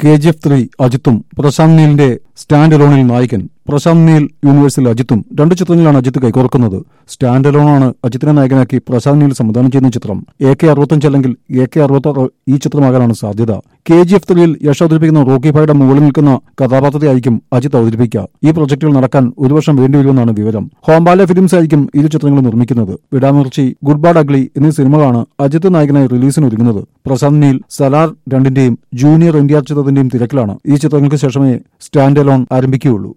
K G F three അജിത്തും പ്രശാന്ത് നീലിന്റെ stand അലോണിൽ നായകൻ പ്രശാന്ത് നീൽ യൂണിവേഴ്സിൽ അജിത്തും രണ്ട് ചിത്രങ്ങളിലാണ് അജിത്ത് കൈകോർക്കുന്നത് സ്റ്റാൻഡ് അലോണാണ് അജിത്തിനെ നായകനാക്കി പ്രശാന്ത് നീൽ സംവിധാനം ചെയ്യുന്ന ചിത്രം എ കെ അറുപത്തഞ്ച് അല്ലെങ്കിൽ എ കെ അറുപത്തി ഈ ചിത്രമാകാനാണ് സാധ്യത കെ ജി എഫ് ത്രീയിൽ യശ് അവതരിപ്പിക്കുന്ന റോക്കി ഭായുടെ മുകളിൽ നിൽക്കുന്ന കഥാപാത്രത്തെയായിരിക്കും അജിത്ത് അവതരിപ്പിക്കുക ഈ പ്രൊജക്ടുകൾ നടക്കാൻ ഒരു വർഷം വേണ്ടിവരുമെന്നാണ് വിവരം ഹോംബാല ഫിലിംസ് ആയിരിക്കും ഇരു ചിത്രങ്ങൾ നിർമ്മിക്കുന്നത് വിടാമിർച്ചി ഗുഡ് ബാഡ് അഗ്ലി എന്നീ സിനിമകളാണ് അജിത്ത് നായകനായി റിലീസിന് ഒരുങ്ങുന്നത് പ്രശാന്ത് നീൽ സലാർ രണ്ടിന്റെയും ജൂനിയർ എൻ ടി ആർ ചിത്രത്തിന്റെയും തിരക്കിലാണ് ഈ ചിത്രങ്ങൾക്ക് ശേഷമേ സ്റ്റാൻഡ് അലോൺ ആരംഭിക്കുകയുള്ളൂ